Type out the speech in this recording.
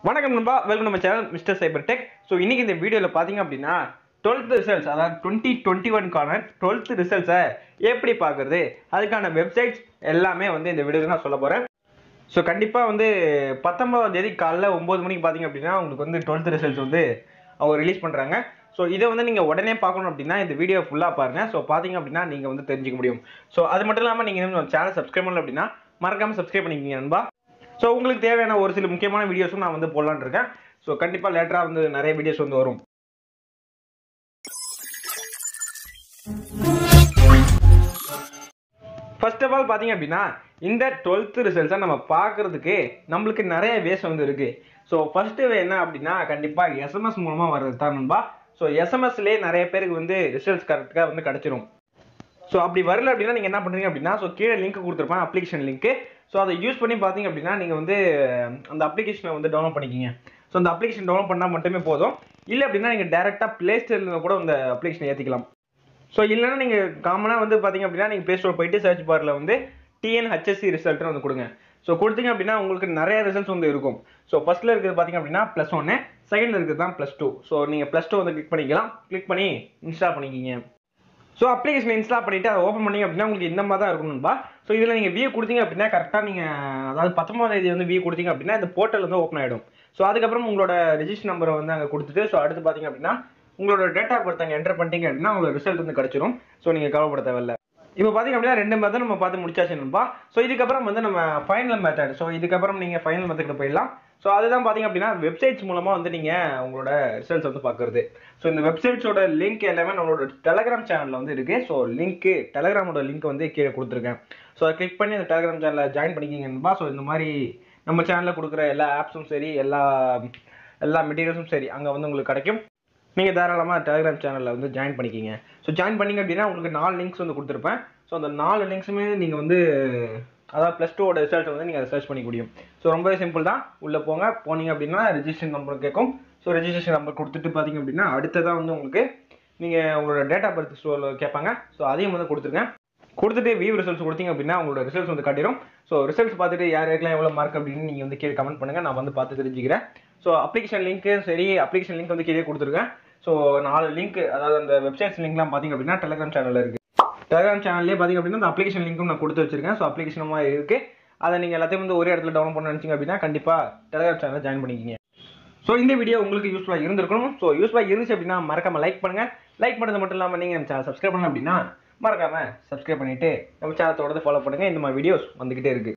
வணக்கம் நண்பா வெல்கம் நம்ம channel mister cyber tech so இன்னைக்கு இந்த வீடியோவில் பார்த்தீங்க அப்படின்னா டுவெல்த் ரிசல்ட்ஸ் அதாவது டுவெண்ட்டி டுவெண்ட்டி ஒன்கான டுவெல்த் ரிசல்ட்ஸை எப்படி பார்க்குறது அதுக்கான வெப்சைட்ஸ் எல்லாமே வந்து இந்த வீடியோவில் நான் சொல்ல போகிறேன் ஸோ கண்டிப்பாக வந்து பத்தொன்பதாம் தேதி காலைல ஒம்பது மணிக்கு பார்த்தீங்க அப்படின்னா உங்களுக்கு வந்து டுவெல்த் ரிசல்ட்ஸ் வந்து அவங்க ரிலீஸ் பண்ணுறாங்க ஸோ இதை வந்து நீங்கள் உடனே பார்க்கணும் அப்படின்னா இந்த வீடியோ ஃபுல்லாக பாருங்கள் ஸோ பார்த்தீங்க அப்படின்னா நீங்கள் வந்து தெரிஞ்சுக்க முடியும் ஸோ அது மட்டும் இல்லாமல் நீங்கள் இன்னும் சேனல் சப்ஸ்கிரைப் பண்ணல அப்படின்னா மறக்காமல் சப்ஸ்கிரைப் பண்ணிக்கிங்க நண்பா ஸோ உங்களுக்கு தேவையான ஒரு சில முக்கியமான வீடியோஸும் நான் வந்து போடலான்னு இருக்கேன் ஸோ கண்டிப்பாக லேட்டராக வந்து நிறைய வீடியோஸ் வந்து வரும் ஃபர்ஸ்ட் ஆஃப் ஆல் பார்த்தீங்க அப்படின்னா இந்த டுவெல்த்து ரிசல்ட்ஸை நம்ம பார்க்குறதுக்கு நம்மளுக்கு நிறைய வேஸ் வந்து இருக்குது ஸோ ஃபஸ்ட்டு வே என்ன அப்படின்னா கண்டிப்பாக எஸ்எம்எஸ் மூலமாக வர்றது தான் நண்பா ஸோ எஸ்எம்எஸ்லேயே நிறைய பேருக்கு வந்து ரிசல்ட்ஸ் கரெக்டாக வந்து கிடச்சிரும் ஸோ அப்படி வரல அப்படின்னா நீங்கள் என்ன பண்ணுறீங்க அப்படின்னா ஸோ கீழே லிங்க் கொடுத்துருப்பேன் அப்ளிகேஷன் லிங்க்கு ஸோ அதை யூஸ் பண்ணி பார்த்தீங்க அப்படின்னா நீங்கள் வந்து அந்த அப்ளிகேஷனை வந்து டவுன்லோட் பண்ணிக்கிங்க ஸோ அந்த அப்ளிகேஷன் டவுன்லோட் பண்ணால் மட்டுமே போதும் இல்லை அப்படின்னா நீங்கள் டேரெக்டாக ப்ளே ஸ்டோரில் கூட அந்த அப்ளிகேஷனை ஏற்றிக்கலாம் ஸோ இல்லைன்னா நீங்கள் காமனாக வந்து பார்த்தீங்க அப்படின்னா நீங்கள் ப்ளே ஸ்டோர் போயிட்டு சர்ச் பாரில் வந்து டிஎன்ஹெச்எஸ்சி ரிசல்ட்னு வந்து கொடுங்க ஸோ கொடுத்தீங்க அப்படின்னா உங்களுக்கு நிறைய ரிசல்ட்ஸ் வந்து இருக்கும் ஸோ ஃபஸ்ட்டில் இருக்கிறது பார்த்தீங்க அப்படின்னா ப்ளஸ் ஒன்று செகண்டில் இருக்கிறது தான் ப்ளஸ் டூ ஸோ நீங்கள் ப்ளஸ் டூ வந்து கிளிக் பண்ணிக்கலாம் கிளிக் பண்ணி இன்ஸ்டால் பண்ணிக்கிங்க ஸோ அப்ளிகேஷன் இன்ஸ்டால் பண்ணிவிட்டு அதை ஓப்பன் பண்ணி அப்படின்னா உங்களுக்கு இந்த மாதிரி தான் இருக்கணும்பா ஸோ இதில் நீங்கள் வியூ கொடுத்தீங்க அப்படின்னா கரெக்டாக நீங்கள் அதாவது பத்தொம்பதாம் தேதி வந்து வியூ கொடுத்தீங்க அப்படின்னா இந்த போர்ட்டல் வந்து ஓப்பன் ஆகிடும் ஸோ அதுக்கப்புறம் உங்களோட ரெஜிஸ்டர் நம்பரை வந்து அங்கே கொடுத்துட்டு ஸோ அடுத்து பார்த்தீங்க அப்படின்னா உங்களோட டேட்டா பர்த் அங்கே என்டர் பண்ணிட்டீங்க அப்படின்னா உங்களுக்கு ரிசல்ட் வந்து கிடச்சிரும் ஸோ நீங்கள் கவலைப்பட தேவையில்ல இப்போ பார்த்தீங்க அப்படின்னா ரெண்டு மெத்தட் நம்ம பார்த்து முடிச்சாச்சு நண்பா ஸோ இதுக்கப்புறம் வந்து நம்ம ஃபைனல் மெத்தட் ஸோ இதுக்கப்புறம் நீங்கள் ஃபைனல் மெத்தட் போயிடலாம் ஸோ அதுதான் பார்த்தீங்க அப்படின்னா வெப்சைட்ஸ் மூலமாக வந்து நீங்கள் உங்களோட ரிசல்ட்ஸ் வந்து பார்க்குறது ஸோ இந்த வெப்சைட்ஸோட லிங்க் எல்லாமே நம்மளோட டெலகிராம் சேனலில் வந்து இருக்குது ஸோ லிங்க்கு டெலகிராமோட லிங்க் வந்து கீழே கொடுத்துருக்கேன் ஸோ அதை கிளிக் பண்ணி அந்த டெலகிராம் சேனலில் ஜாயின் பண்ணிக்கிங்கன்பா ஸோ இந்த மாதிரி நம்ம சேனலில் கொடுக்குற எல்லா ஆப்ஸும் சரி எல்லா எல்லா மெட்டீரியல்ஸும் சரி அங்கே வந்து உங்களுக்கு கிடைக்கும் நீங்கள் தாராளமாக டெலிகிராம் சேனலில் வந்து ஜாயின் பண்ணிக்கிங்க ஸோ ஜாயின் பண்ணிங்க அப்படின்னா உங்களுக்கு நாலு லிங்க்ஸ் வந்து கொடுத்துருப்பேன் ஸோ அந்த நாலு லிங்க்ஸுமே நீங்கள் வந்து அதாவது ப்ளஸ் டூவோட ரிசல்ட் வந்து நீங்கள் அதை சர்ச் பண்ணிக்க முடியும் ஸோ ரொம்பவே சிம்பிள் தான் உள்ளே போங்க போனீங்க அப்படின்னா ரெஜிஸ்ட்ரேஷன் நம்பர் கேட்கும் ஸோ ரெஜிஸ்ட்ரேஷன் நம்பர் கொடுத்துட்டு பார்த்தீங்க அப்படின்னா அடுத்ததாக வந்து உங்களுக்கு நீங்கள் உங்களோட டேட் ஆஃப் பர்த் ஸ்டோரில் கேட்பாங்க ஸோ அதையும் வந்து கொடுத்துருங்க கொடுத்துட்டு வியூ ரிசல்ட்ஸ் கொடுத்தீங்க அப்படின்னா உங்களோட ரிசல்ட்ஸ் வந்து காட்டிடும் ஸோ ரிசல்ட்ஸ் பார்த்துட்டு யார் யாருக்கெல்லாம் எவ்வளோ மார்க் அப்படின்னு நீங்கள் வந்து கீழே கமெண்ட் பண்ணுங்கள் நான் வந்து பார்த்து தெரிஞ்சுக்கிறேன் ஸோ அப்ளிகேஷன் லிங்க்கு சரி அப்ளிகேஷன் லிங்க் வந்து கீழே கொடுத்துருக்கேன் ஸோ நாலு லிங்க் அதாவது அந்த வெப்சைட்ஸ் லிங்க்லாம் பார்த்தீங்க அப்படின்னா டெலிகிராம் சேனலில் இருக்குது டெலிகிராம் சேனல்லே பார்த்தீங்க அப்படின்னா அந்த அப்ளிகேஷன் லிங்க்கும் நான் கொடுத்து வச்சிருக்கேன் ஸோ அப்ளிகேஷனுமா இருக்குது அதை நீங்கள் எல்லாத்தையும் வந்து ஒரே இடத்துல டவுன்லோட் பண்ண நினச்சிங்க அப்படின்னா கண்டிப்பாக டெலிகிராம் சேனலில் ஜாயின் பண்ணிக்கிங்க ஸோ இந்த வீடியோ உங்களுக்கு யூஸ்ஃபுல்லாக இருந்திருக்கணும் ஸோ யூஸ்ஃபுல்லாக இருந்துச்சு அப்படின்னா மறக்காம லைக் பண்ணுங்கள் லைக் பண்ணது மட்டும் இல்லாமல் நீங்கள் நம்ம சேனல் சப்ஸ்கிரைப் பண்ணல அப்படின்னா மறக்காம சப்ஸ்கிரைப் பண்ணிவிட்டு நம்ம சேனல் தொடர்ந்து ஃபாலோ பண்ணுங்கள் இந்த மாதிரி வீடியோஸ் வந்துக்கிட்டே இருக்குது